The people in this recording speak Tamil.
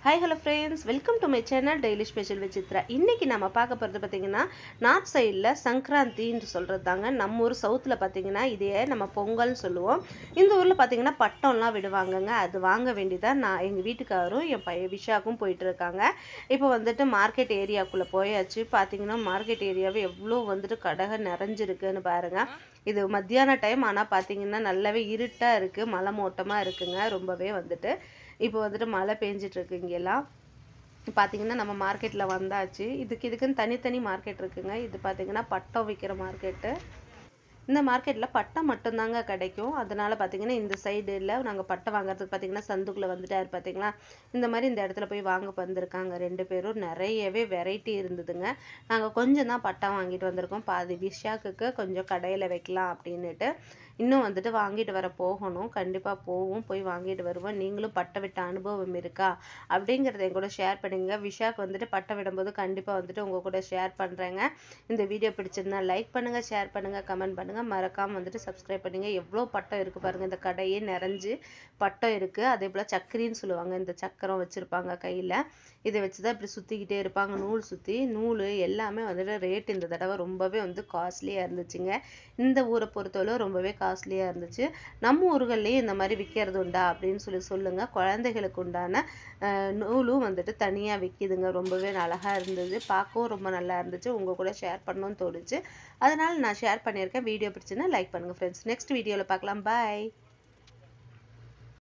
hi hello friends welcome to my channel daily special Vichitra இன்னைக்கு நம்ம பார்க்க போகிறது பார்த்தீங்கன்னா நார்த் சைடில் சங்கராந்தின்னு சொல்கிறது தாங்க நம்ம ஊர் சவுத்தில் பார்த்தீங்கன்னா இதே நம்ம பொங்கல்னு சொல்லுவோம் இந்த ஊரில் பார்த்தீங்கன்னா பட்டம்லாம் விடுவாங்கங்க அது வாங்க வேண்டியதான் நான் எங்கள் வீட்டுக்காரரும் என் பையன் விஷாக்கும் போயிட்டு இருக்காங்க இப்போ வந்துட்டு மார்க்கெட் ஏரியாக்குள்ளே போயாச்சு பார்த்தீங்கன்னா மார்க்கெட் ஏரியாவே எவ்வளோ வந்துட்டு கடை நிறைஞ்சிருக்குன்னு பாருங்க இது மத்தியான டைம் ஆனால் பார்த்தீங்கன்னா நல்லாவே இருட்டாக இருக்குது மலை மோட்டமாக இருக்குங்க ரொம்பவே வந்துட்டு இப்போ வந்துட்டு மழை பெஞ்சிட்டு இருக்கு இங்கெல்லாம் பார்த்தீங்கன்னா நம்ம மார்க்கெட்டில் வந்தாச்சு இதுக்கு இதுக்குன்னு தனித்தனி மார்க்கெட் இருக்குங்க இது பார்த்தீங்கன்னா பட்டம் விற்கிற மார்க்கெட்டு இந்த மார்க்கெட்டில் பட்டம் மட்டும்தாங்க கிடைக்கும் அதனால பார்த்தீங்கன்னா இந்த சைடில் நாங்கள் பட்டம் வாங்குறதுக்கு பார்த்தீங்கன்னா சந்துக்குள்ளே வந்துட்டாரு பார்த்தீங்களா இந்த மாதிரி இந்த இடத்துல போய் வாங்க வந்திருக்காங்க ரெண்டு பேரும் நிறையவே வெரைட்டி இருந்ததுங்க நாங்கள் கொஞ்சம் தான் பட்டம் வாங்கிட்டு வந்திருக்கோம் பாதி விஷாக்குக்கு கொஞ்சம் கடையில் வைக்கலாம் அப்படின்னுட்டு இன்னும் வந்துட்டு வாங்கிட்டு வர போகணும் கண்டிப்பாக போவோம் போய் வாங்கிட்டு வருவோம் நீங்களும் பட்டை விட்ட அனுபவம் இருக்கா அப்படிங்கிறத என் கூட ஷேர் பண்ணுங்க விஷாக்கு வந்துட்டு பட்டை விடும்போது கண்டிப்பாக வந்துட்டு உங்கள் கூட ஷேர் பண்ணுறேங்க இந்த வீடியோ பிடிச்சிருந்தா லைக் பண்ணுங்க ஷேர் பண்ணுங்க கமெண்ட் பண்ணுங்க மறக்காம வந்துட்டு சப்ஸ்கிரைப் பண்ணுங்க எவ்வளோ பட்டம் இருக்கு பாருங்க இந்த கடையே நிறைஞ்சு பட்டம் இருக்கு அதே போல் சக்கரின்னு சொல்லுவாங்க இந்த சக்கரம் வச்சிருப்பாங்க கையில் இதை வச்சு தான் இப்படி சுற்றிக்கிட்டே இருப்பாங்க நூல் சுற்றி நூல் எல்லாமே வந்துட்டு ரேட் இந்த தடவை ரொம்பவே வந்து காஸ்ட்லியாக இருந்துச்சுங்க இந்த ஊரை பொறுத்தவரை ரொம்பவே காஸ்ட்லியாக இருந்துச்சு நம்ம ஊர்கள்லேயே இந்த மாதிரி விற்கிறது உண்டா அப்படின்னு சொல்லி சொல்லுங்கள் குழந்தைகளுக்கு உண்டான நூலும் வந்துட்டு தனியாக விற்கிதுங்க ரொம்பவே அழகாக இருந்தது பார்க்கவும் ரொம்ப நல்லா இருந்துச்சு உங்கள் கூட ஷேர் பண்ணணும்னு தோணுச்சு அதனால நான் ஷேர் பண்ணியிருக்கேன் வீடியோ பிடிச்சுன்னா லைக் பண்ணுங்கள் ஃப்ரெண்ட்ஸ் நெக்ஸ்ட் வீடியோவில் பார்க்கலாம் பாய்